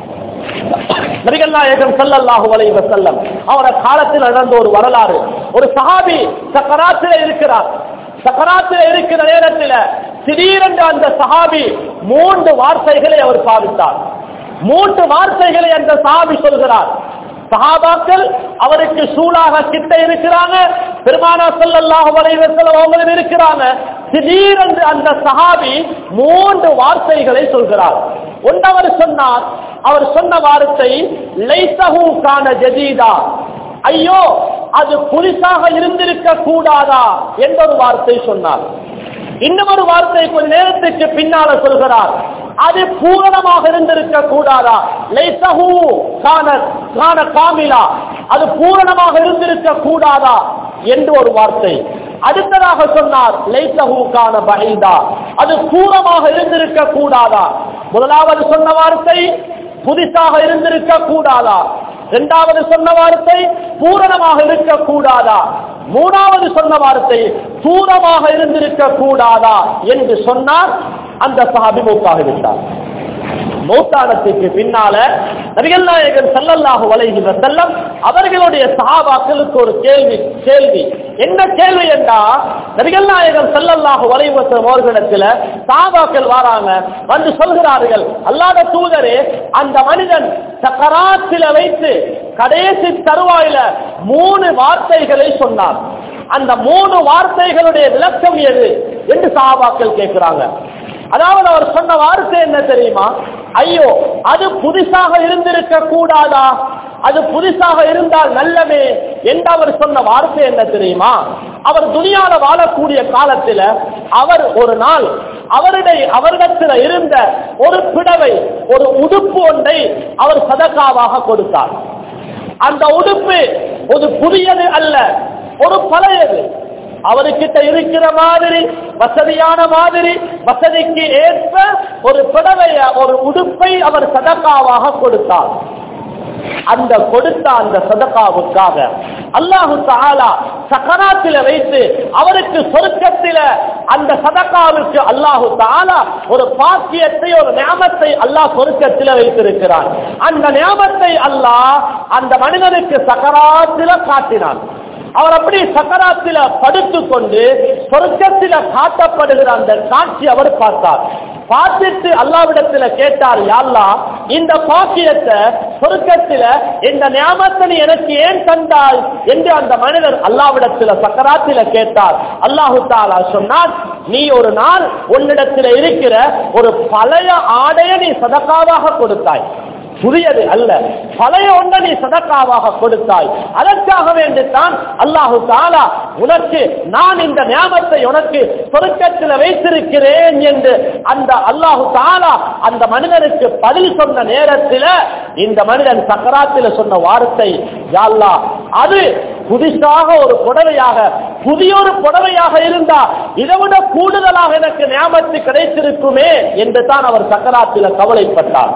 நபிகள் நாயகம் ஸல்லல்லாஹு அலைஹி வஸல்லம் அவர காலத்தில் நடந்த ஒரு வரலாறு ஒரு சஹாபி சக்கராத்தில் இருக்கிறார் சக்கராத்தில் இருக்கிற நேரத்தில் திடீரென்று அந்த சஹாபி மூன்று வார்த்தைகளை அவர் பாவித்தார் மூன்று வார்த்தைகளை அந்த சஹாபி சொல்கிறார் சஹாபாக்கள் அவருக்கு சூழாக கிட்ட இருக்கிறாங்க பெருமானா ஸல்லல்லாஹு அலைஹி வஸல்லம் அவங்களும் இருக்கிறாங்க திடீரென்று அந்த சஹாபி மூன்று வார்த்தைகளை சொல்கிறார் ஒன்றவர் சொன்னார் அவர் சொன்ன வார்த்தை லைசஹு கான ஜதீதா ஐயோ அது புதுசாக இருந்திருக்க கூடாதா என்ற ஒரு வார்த்தை சொன்னார் இன்னும் ஒரு வார்த்தை கொஞ்ச நேரத்துக்கு பின்னால சொல்கிறார் அது பூரணமாக இருந்திருக்க கூடாதா லைசஹு கான கான காமிலா அது பூரணமாக இருந்திருக்க கூடாதா என்று ஒரு வார்த்தை அடுத்ததாக சொன்னார் லைசஹு கான பஹீதா அது பூரமாக இருந்திருக்க கூடாதா முதலாவது சொன்ன வார்த்தை புதுசாக இருந்திருக்க கூடாதா இரண்டாவது சொன்ன வார்த்தை பூரணமாக இருக்க கூடாதா மூணாவது சொன்ன வார்த்தை தூரமாக இருந்திருக்க கூடாதா என்று சொன்னார் அந்த சஹாபி மூத்தாகிவிட்டார் மௌத்தானத்துக்கு பின்னால நபிகள் நாயகன் ஸல்லல்லாஹு அலைஹி வஸல்லம் அவர்களுடைய சஹாபாக்களுக்கு ஒரு கேள்வி கேள்வி என்ன கேள்வி என்றா நபிகள் நாயகன் ஸல்லல்லாஹு அலைஹி வஸல்லம் அவர்களிடத்துல சஹாபாக்கள் வராங்க வந்து சொல்கிறார்கள் அல்லாஹ்வுடைய தூதரே அந்த மனிதன் சக்கராத்தில வைத்து கடைசி தருவாயில மூணு வார்த்தைகளை சொன்னார் அந்த மூணு வார்த்தைகளுடைய விளக்கம் எது என்று சஹாபாக்கள் கேட்கிறாங்க அதாவது அவர் சொன்ன வார்த்தை என்ன தெரியுமா ஐயோ அது புதுசாக இருந்திருக்க கூடாதா அது புதுசாக இருந்தால் நல்லவே என்று அவர் சொன்ன வார்த்தை என்ன தெரியுமா அவர் துணியால வாழக்கூடிய காலத்துல அவர் ஒரு நாள் அவருடைய அவரிடத்தில் இருந்த ஒரு பிடவை ஒரு உடுப்பு ஒன்றை அவர் சதக்காவாக கொடுத்தார் அந்த உடுப்பு ஒரு புதியது அல்ல ஒரு பழையது அவருக்கிட்ட இருக்கிற மாதிரி வசதியான மாதிரி வசதிக்கு ஏற்ப ஒரு புடவைய ஒரு உடுப்பை அவர் சதக்காவாக கொடுத்தார் அந்த கொடுத்த அந்த சதக்காவுக்காக அல்லாஹு தாலா சக்கராத்தில வைத்து அவருக்கு சொர்க்கத்தில அந்த சதக்காவுக்கு அல்லாஹு தாலா ஒரு பாக்கியத்தை ஒரு ஞாபத்தை அல்லாஹ் சொர்க்கத்தில வைத்திருக்கிறான் அந்த ஞாபத்தை அல்லாஹ் அந்த மனிதனுக்கு சக்கராத்தில காட்டினான் அவர் அப்படி சக்கராத்தில படுத்து கொண்டு சொர்க்கத்தில காட்டப்படுகிற அந்த காட்சி அவர் பார்த்தார் பார்த்துட்டு அல்லாவிடத்துல கேட்டார் யாழ்லா இந்த பாக்கியத்தை சொர்க்கத்தில இந்த ஞாபகத்தை நீ எனக்கு ஏன் தந்தாய் என்று அந்த மனிதர் அல்லாவிடத்துல சக்கராத்தில கேட்டார் அல்லாஹு தாலா சொன்னார் நீ ஒரு நாள் உன்னிடத்தில் இருக்கிற ஒரு பழைய ஆடைய நீ சதக்காவாக கொடுத்தாய் புதியது அல்ல பழைய ஒன்றை நீ சதக்காவாக கொடுத்தாய் அதற்காக வேண்டித்தான் அல்லாஹு தாலா உனக்கு நான் இந்த ஞாபகத்தை உனக்கு சொருக்கத்தில் வைத்திருக்கிறேன் என்று அந்த அல்லாஹு தாலா அந்த மனிதனுக்கு பதில் சொன்ன நேரத்தில் இந்த மனிதன் சக்கராத்தில் சொன்ன வார்த்தை யாழ்லா அது புதுசாக ஒரு புடவையாக புதிய ஒரு புடவையாக இருந்தா இதை விட கூடுதலாக எனக்கு ஞாபகத்து கிடைத்திருக்குமே என்று தான் அவர் சக்கராத்தில கவலைப்பட்டார்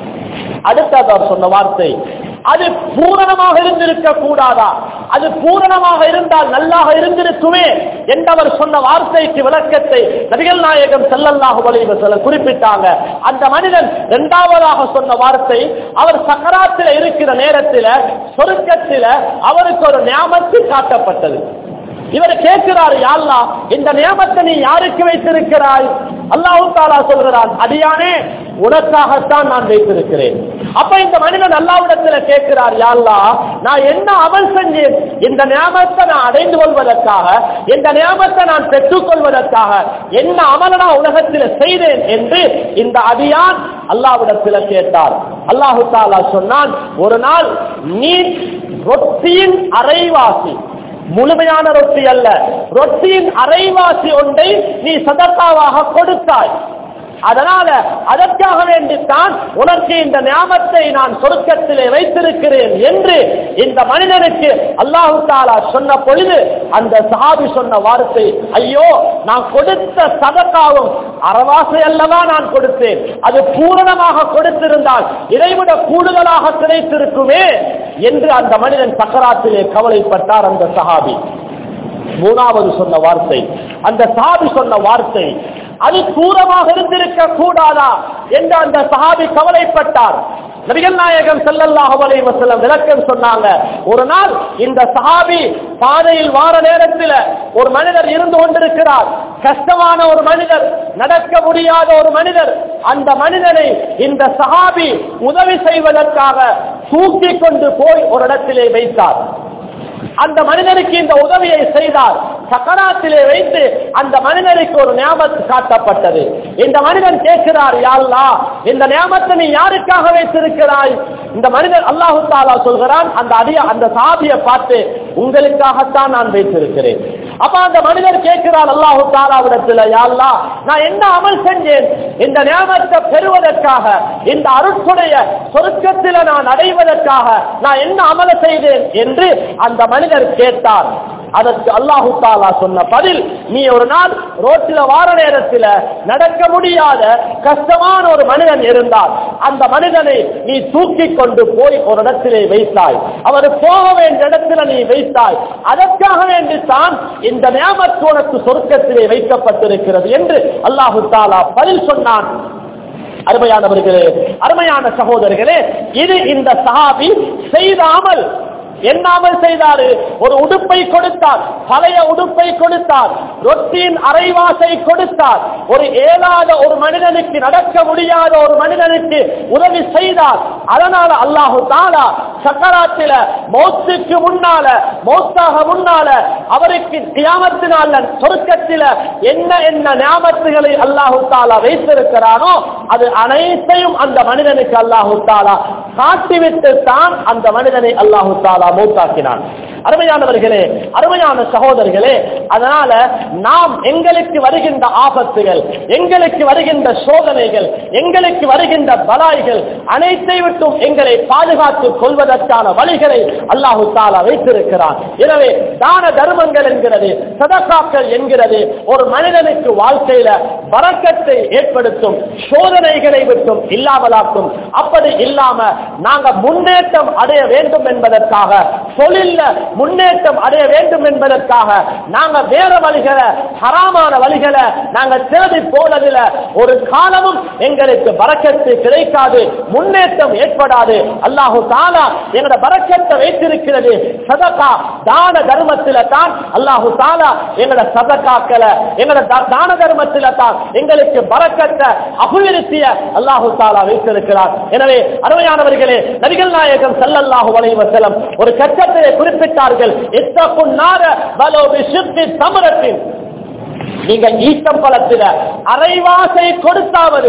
அடுத்தது அவர் சொன்ன வார்த்தை அது பூரணமாக இருந்திருக்க கூடாதா அது பூரணமாக இருந்தால் நல்லாக இருந்திருக்குமே என்றவர் சொன்ன வார்த்தைக்கு விளக்கத்தை நபிகள் நாயகம் செல்லல்லாஹு வலைவ சில குறிப்பிட்டாங்க அந்த மனிதன் இரண்டாவதாக சொன்ன வார்த்தை அவர் சக்கராத்தில் இருக்கிற நேரத்தில் சொருக்கத்தில் அவருக்கு ஒரு ஞாபகத்து காட்டப்பட்டது இவர் கேட்கிறார் யாழ்லா இந்த நியமத்தை நீ யாருக்கு வைத்திருக்கிறாய் அல்லாஹு தாலா சொல்கிறான் அடியானே உனக்காகத்தான் நான் வைத்திருக்கிறேன் அப்ப இந்த மனிதன் அல்லாவிடத்துல கேட்கிறார் யாழ்லா நான் என்ன அமல் செஞ்சேன் இந்த நியமத்தை நான் அடைந்து கொள்வதற்காக இந்த நியமத்தை நான் பெற்றுக் கொள்வதற்காக என்ன அமல நான் உலகத்தில் செய்தேன் என்று இந்த அடியான் அல்லாவிடத்தில் கேட்டார் அல்லாஹு தாலா சொன்னான் ஒரு நாள் நீ ரொட்டியின் அரைவாசி முழுமையான ரொட்டி அல்ல ரொட்டியின் அரைவாசி ஒன்றை நீ சதத்தாவாக கொடுத்தாய் அதனால அதற்காக வேண்டித்தான் உனக்கு இந்த ஞாபத்தை நான் சொருக்கத்திலே வைத்திருக்கிறேன் என்று இந்த மனிதனுக்கு அல்லாஹு தாலா சொன்ன பொழுது அந்த சஹாபி சொன்ன வார்த்தை ஐயோ நான் கொடுத்த சதக்காவும் அறவாசை அல்லவா நான் கொடுத்தேன் அது பூரணமாக கொடுத்திருந்தால் இதைவிட கூடுதலாக கிடைத்திருக்குமே என்று அந்த மனிதன் சக்கராத்திலே கவலைப்பட்டார் அந்த சஹாபி மூணாவது சொன்ன வார்த்தை அந்த சாபி சொன்ன வார்த்தை அது தூரமாக இருந்திருக்க கூடாதா என்று அந்த சஹாபி கவலைப்பட்டார் நபிகள் நாயகம் ஸல்லல்லாஹு அலைஹி வஸல்லம் விளக்கம் சொன்னாங்க ஒரு நாள் இந்த சஹாபி பாதையில் வார நேரத்தில் ஒரு மனிதர் இருந்து கொண்டிருக்கிறார் கஷ்டமான ஒரு மனிதர் நடக்க முடியாத ஒரு மனிதர் அந்த மனிதனை இந்த சஹாபி உதவி செய்வதற்காக தூக்கி கொண்டு போய் ஒரு இடத்திலே வைத்தார் அந்த மனிதனுக்கு இந்த உதவியை செய்தார் சக்கராத்திலே வைத்து அந்த மனிதனுக்கு ஒரு ஞாபத்து காட்டப்பட்டது இந்த மனிதன் கேட்கிறார் யாழ்லா இந்த ஞாபத்தை நீ யாருக்காக வைத்திருக்கிறாய் இந்த மனிதன் அல்லாஹு தாலா சொல்கிறான் அந்த அடிய அந்த சாபியை பார்த்து உங்களுக்காகத்தான் நான் வைத்திருக்கிறேன் அப்ப அந்த மனிதர் கேட்கிறார் அல்லாஹு தாலாவிடத்தில் யாழ்லா நான் என்ன அமல் செஞ்சேன் இந்த ஞாபகத்தை பெறுவதற்காக இந்த அருட்குடைய சொருக்கத்தில் நான் அடைவதற்காக நான் என்ன அமல செய்தேன் என்று அந்த மனிதர் கேட்டார் அதற்கு அல்லாஹு தாலா சொன்ன பதில் நீ ஒரு நாள் ரோட்டில் வார நேரத்தில் நடக்க முடியாத கஷ்டமான ஒரு மனிதன் இருந்தார் அந்த மனிதனை நீ தூக்கி கொண்டு போய் ஒரு இடத்திலே வைத்தாய் அவர் போக வேண்டிய இடத்துல நீ வைத்தாய் அதற்காக வேண்டித்தான் இந்த நியமத்து உனக்கு சொர்க்கத்திலே வைக்கப்பட்டிருக்கிறது என்று அல்லாஹு தாலா பதில் சொன்னான் அருமையானவர்களே அருமையான சகோதரர்களே இது இந்த சஹாபி செய்தாமல் என்னாமல் செய்தாரு ஒரு உடுப்பை கொடுத்தார் பழைய உடுப்பை கொடுத்தார் ரொட்டியின் அரைவாசை கொடுத்தார் ஒரு ஏழாத ஒரு மனிதனுக்கு நடக்க முடியாத ஒரு மனிதனுக்கு உதவி செய்தார் அதனால அல்லாஹு தாலா சக்கராத்தில மௌத்துக்கு முன்னால மௌத்தாக முன்னால அவருக்கு கியாமத்தினால சொருக்கத்தில என்ன என்ன ஞாபகத்துகளை அல்லாஹு தாலா வைத்திருக்கிறானோ அது அனைத்தையும் அந்த மனிதனுக்கு அல்லாஹு தாலா காட்டிவிட்டு தான் அந்த மனிதனை அல்லாஹு தாலா மௌத்தாக்கினான் அருமையானவர்களே அருமையான சகோதரர்களே அதனால நாம் எங்களுக்கு வருகின்ற ஆபத்துகள் எங்களுக்கு வருகின்ற சோதனைகள் எங்களுக்கு வருகின்ற பலாய்கள் அனைத்தை விட்டும் எங்களை பாதுகாத்துக் கொள்வதற்கான வழிகளை அல்லாஹு தாலா வைத்திருக்கிறான் எனவே தான தர்மங்கள் என்கிறது சதகாக்கள் என்கிறது ஒரு மனிதனுக்கு வாழ்க்கையில வரக்கத்தை ஏற்படுத்தும் சோதனைகளை விட்டும் இல்லாமலாக்கும் அப்படி இல்லாம நாங்க முன்னேற்றம் அடைய வேண்டும் என்பதற்காக தொழில முன்னேற்றம் அடைய வேண்டும் என்பதற்காக நாங்க வேற வழிகளை ஹராமான வழிகளை நாங்க தேடி போனதில் ஒரு காலமும் எங்களுக்கு பறக்கத்து கிடைக்காது முன்னேற்றம் ஏற்படாது அல்லாஹு தாலா எங்களோட பறக்கத்தை வைத்திருக்கிறது சதகா தான தர்மத்தில தான் அல்லாஹு தாலா எங்களோட சதகாக்களை எங்களோட த- தான தர்மத்தில தான் எங்களுக்கு பறக்கத்தை அபிவிருத்திய அல்லாஹு தாலா வைத்திருக்கிறார் எனவே அருமையானவர்களே நபிகள் நாயகம் ஸல்லல்லாஹு அலைஹி வஸல்லம் ஒரு கட்டத்திலே குறிப்பிட்டார்கள் இத்தகுன் நார வலோ பிஷித்தி தமரத்தின் நீங்க ஈட்டம் பழத்தில அரைவாசை கொடுத்தாவது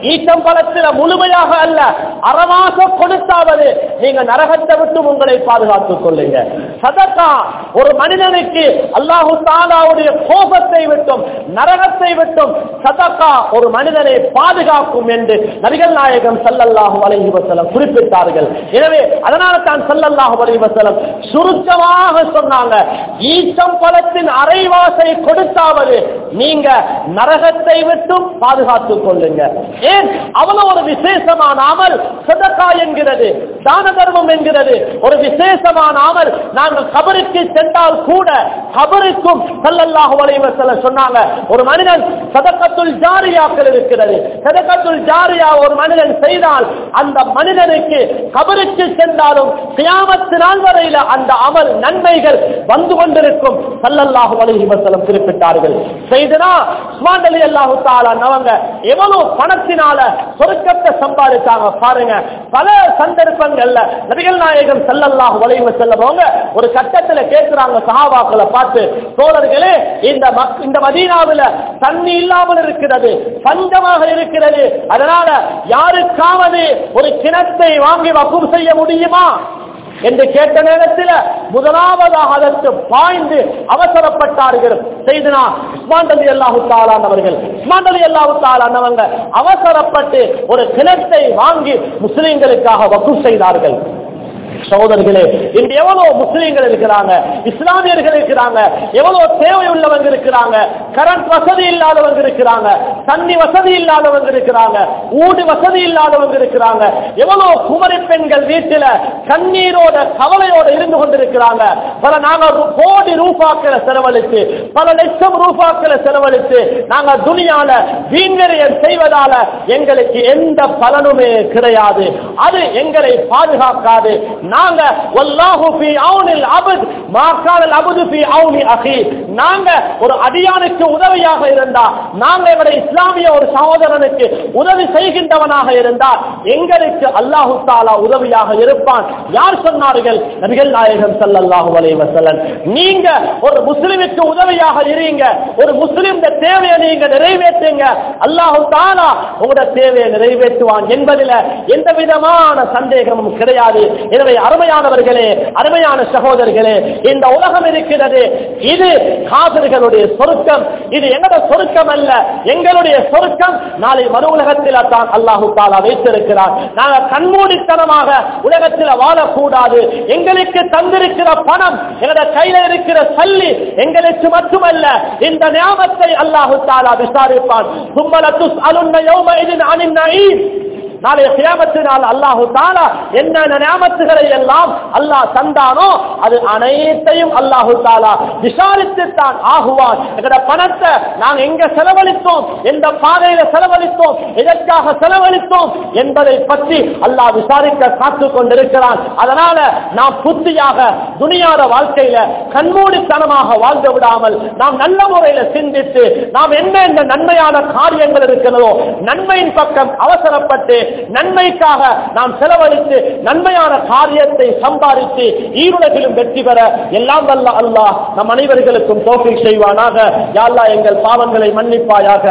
ஈச்சம்பழத்தில முழுமையாக அல்ல அறமாக கொடுத்தாவது நீங்க நரகத்தை விட்டு உங்களை பாதுகாத்துக் கொள்ளுங்க சதக்கா ஒரு மனிதனுக்கு அல்லாஹு தாலாவுடைய கோபத்தை விட்டும் நரகத்தை விட்டும் சதக்கா ஒரு மனிதனை பாதுகாக்கும் என்று நபிகள் நாயகம் சல்லல்லாஹு அலைஹி வஸல்லம் குறிப்பிட்டார்கள் எனவே அதனால தான் சல்லல்லாஹு அலைஹி வஸல்லம் சுருக்கமாக சொன்னாங்க ஈச்சம் பழத்தின் அரைவாசை கொடுத்தாவது நீங்க நரகத்தை விட்டும் பாதுகாத்துக் கொள்ளுங்க ஏன் அவ்வளவு ஒரு விசேஷமான அமல் சதக்கா என்கிறது தான தர்மம் என்கிறது ஒரு விசேஷமான அமல் நாங்கள் கபருக்கு சென்றால் கூட கபருக்கும் சல்லல்லாஹு அலைஹி வஸல்லம் சொன்னாங்க ஒரு மனிதன் சதக்கத்துல் ஜாரியாக்கள் இருக்கிறது சதக்கத்துல் ஜாரியா ஒரு மனிதன் செய்தால் அந்த மனிதனுக்கு கபருக்கு சென்றாலும் கியாமத்து நாள் வரையில அந்த அமல் நன்மைகள் வந்து கொண்டிருக்கும் சல்லல்லாஹு அலைஹி வஸல்லம் குறிப்பிட்டார்கள் செய்தனா உஸ்மான் அலி அல்லாஹு தஆலா அவங்க எவ்வளவு பணத்தினால சொர்க்கத்தை சம்பாதிச்சாங்க பாருங்க பல சந்தர்ப்பங்கள்ல நபிகள் நாயகம் ஸல்லல்லாஹு அலைஹி வஸல்லம் அவங்க ஒரு கட்டத்துல கேக்குறாங்க சஹாபாக்களை பார்த்து தோழர்களே இந்த மக்- இந்த மதீனாவுல தண்ணி இல்லாமல் இருக்கிறது பஞ்சமாக இருக்கிறது அதனால யாருக்காவது ஒரு கிணத்தை வாங்கி வசூல் செய்ய முடியுமா என்று கேட்ட நேரத்தில் முதலாவதாக அதற்கு பாய்ந்து அவசரப்பட்டார்கள் செய்தனா உஸ்மான் அலி அல்லாஹு தாலான் அவர்கள் உஸ்மான் அலி அல்லாஹு தாலான் அவங்க அவசரப்பட்டு ஒரு கிணத்தை வாங்கி முஸ்லிம்களுக்காக வசூல் செய்தார்கள் சகோதரர்களே இன்று எவ்வளவு முஸ்லீம்கள் இருக்கிறாங்க இஸ்லாமியர்கள் இருக்கிறாங்க எவ்வளவு தேவை உள்ளவங்க இருக்கிறாங்க கரண்ட் வசதி இல்லாதவங்க இருக்கிறாங்க தண்ணி வசதி இல்லாதவங்க இருக்கிறாங்க ஊடு வசதி இல்லாதவங்க இருக்கிறாங்க எவ்வளவு குமரி பெண்கள் வீட்டில கண்ணீரோட கவலையோட இருந்து கொண்டிருக்கிறாங்க பல நாங்க ரு- கோடி ரூபாக்களை செலவழித்து பல லட்சம் ரூபாக்களை செலவழித்து நாங்க துணியால வீண்வரையம் செய்வதால எங்களுக்கு எந்த பலனுமே கிடையாது அது எங்களை பாதுகாக்காது நாங்க வல்லாஹு ஃபீ அவுனில் அபத் மா கானல் அபது ஃபீ அவுனி அஹி நாங்க ஒரு அடியானுக்கு உதவியாக இருந்தா நாங்க எங்களுடைய இஸ்லாமிய ஒரு சகோதரனுக்கு உதவி செய்கின்றவனாக இருந்தா எங்களுக்கு அல்லாஹு தாலா உதவியாக இருப்பான் யார் சொன்னார்கள் நபிகள் நாயகம் ஸல்லல்லாஹு அலைஹி வஸல்லம் நீங்க ஒரு முஸ்லிமுக்கு உதவியாக இருங்க ஒரு முஸ்லிம் தேவையை நீங்க நிறைவேற்றுங்க அல்லாஹு தாலா உங்களோட தேவையை நிறைவேற்றுவான் என்பதில் எந்த விதமான சந்தேகமும் கிடையாது எனவே அருமையானவர்களே அருமையான சகோதரர்களே இந்த உலகம் இருக்கிறது இது காதல்களுடைய சொருக்கம் இது எங்களோட சொருக்கம் அல்ல எங்களுடைய சொருக்கம் நாளை மறு உலகத்தில் தான் அல்லாஹு தாலா வைத்திருக்கிறார் நாங்கள் கண்மூடித்தனமாக உலகத்தில் வாழக்கூடாது எங்களுக்கு தந்திருக்கிற பணம் எங்களோட கையில இருக்கிற சல்லி எங்களுக்கு மட்டுமல்ல இந்த ஞாபத்தை அல்லாஹு தாலா விசாரிப்பான் சும்மலத்துஸ் அலுன்ன யௌம இதின் அனின் நயீம் நாளைய கியாமத்தினால் அல்லாஹு தாலா என்னென்ன நியாமத்துகளை எல்லாம் அல்லாஹ் தந்தானோ அது அனைத்தையும் அல்லாஹு தாலா விசாரித்து தான் ஆகுவான் எங்கட பணத்தை நாங்க எங்க செலவழித்தோம் எந்த பாதையில செலவழித்தோம் எதற்காக செலவழித்தோம் என்பதை பற்றி அல்லாஹ் விசாரிக்க காத்து கொண்டிருக்கிறான் அதனால நாம் புத்தியாக துணியாத வாழ்க்கையில கண்மூடித்தனமாக வாழ்ந்து விடாமல் நாம் நல்ல முறையில சிந்தித்து நாம் என்ன இந்த நன்மையான காரியங்கள் இருக்கிறதோ நன்மையின் பக்கம் அவசரப்பட்டு நன்மைக்காக நாம் செலவழித்து நன்மையான காரியத்தை சம்பாதித்து ஈருலகிலும் வெற்றி பெற எல்லாம் வல்ல அல்லாஹ் நம் அனைவர்களுக்கும் தோப்பில் செய்வானாக யாழ்லா எங்கள் பாவங்களை மன்னிப்பாயாக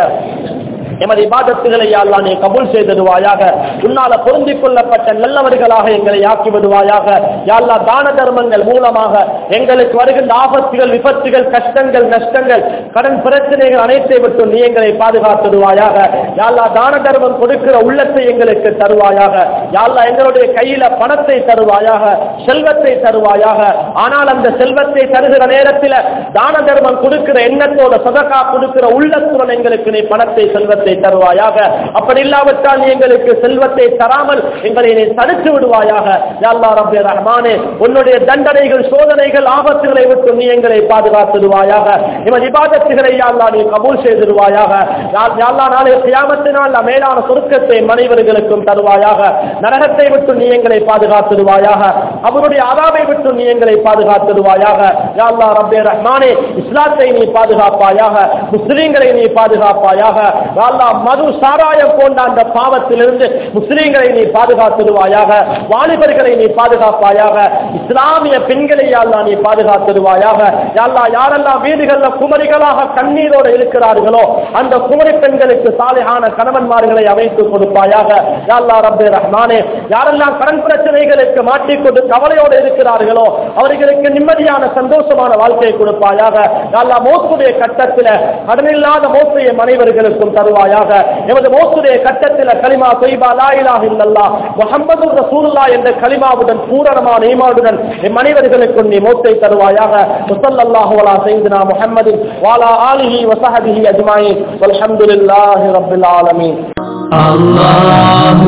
எமது இபாதத்துகளை யாழ்லா நீ கபூல் செய்திடுவாயாக உன்னால பொருந்திக் கொள்ளப்பட்ட நல்லவர்களாக எங்களை ஆக்கி விடுவாயாக யாழ்லா தான தர்மங்கள் மூலமாக எங்களுக்கு வருகின்ற ஆபத்துகள் விபத்துகள் கஷ்டங்கள் நஷ்டங்கள் கடன் பிரச்சனைகள் அனைத்தை விட்டு நீ எங்களை பாதுகாத்துடுவாயாக யாழ்லா தான தர்மம் கொடுக்கிற உள்ளத்தை எங்களுக்கு தருவாயாக யாழ்லா எங்களுடைய கையில பணத்தை தருவாயாக செல்வத்தை தருவாயாக ஆனால் அந்த செல்வத்தை தருகிற நேரத்தில் தான தர்மம் கொடுக்கிற எண்ணத்தோட சதகா கொடுக்கிற உள்ளத்துடன் எங்களுக்கு நீ பணத்தை செல்வத்தை தருவாயாக அப்படி இல்லாவிட்டால் நீ எங்களுக்கு செல்வத்தை தராமல் எங்களை நீ தடுத்து விடுவாயாக யாழ்லா ரப்பே ரஹ்மானே உன்னுடைய தண்டனைகள் சோதனைகள் ஆபத்துகளை விட்டு நீ எங்களை பாதுகாத்துடுவாயாக எமது இபாதத்துகளை யாழ்லா நீ கபூல் செய்திருவாயாக யா- யாழ்லா நாளை கியாமத்தினால் மேலான சுருக்கத்தை மனைவர்களுக்கும் தருவாயாக நரகத்தை விட்டு நீ எங்களை பாதுகாத்திடுவாயாக அவருடைய அதாவை விட்டு நீ எங்களை பாதுகாத்திடுவாயாக யா அல்லாஹ் ரப்பே ரஹ்மானே இஸ்லாத்தை நீ பாதுகாப்பாயாக முஸ்லீம்களை நீ பாதுகாப்பாயாக யா அல்லாஹ் மது சாராயம் போன்ற அந்த பாவத்திலிருந்து முஸ்லீம்களை நீ பாதுகாத்திடுவாயாக வாலிபர்களை நீ பாதுகாப்பாயாக இஸ்லாமிய பெண்களை யா அல்லாஹ் நீ பாதுகாத்திடுவாயாக யா அல்லாஹ் யாரெல்லாம் வீடுகள்ல குமரிகளாக கண்ணீரோடு இருக்கிறார்களோ அந்த குமரி பெண்களுக்கு சாலையான கணவன்மார்களை அமைத்து கொடுப்பாயாக யா அல்லாஹ் ரப்பே ரஹ்மானே யாரெல்லாம் கடன் பிரச்சனைகளுக்கு மாட்டிக்கொண்டு கவலையோடு இருக்கிறார்களோ அவர்களுக்கு நிம்மதியான சந்தோஷமான வாழ்க்கையை கொடுப்பாயாக யா அல்லாஹ் மோத்துடைய கட்டத்தில் கடனில்லாத மோசைய மனைவர்களுக்கும் தருவாயாக எமது மோத்துடைய கட்டத்தில் கலிமா தொய்பா லா இலாஹ இல்லல்லாஹ் முஹம்மது ரசூலுல்லாஹ் என்ற கலிமாவுடன் பூரணமான ஈமானுடன் எம் அனைவர்களுக்கும் நீ மோத்தை தருவாயாக வஸல்லல்லாஹு அலா சய்யிதினா முஹம்மதின் வஅலா ஆலிஹி வஸஹபிஹி அஜ்மாயின் வல்ஹம்துலில்லாஹி ரப்பில் ஆலமீன் الله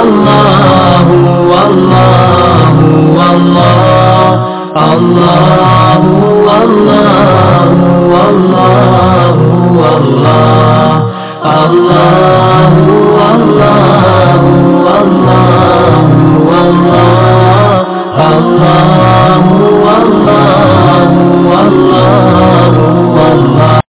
والله والله والله الله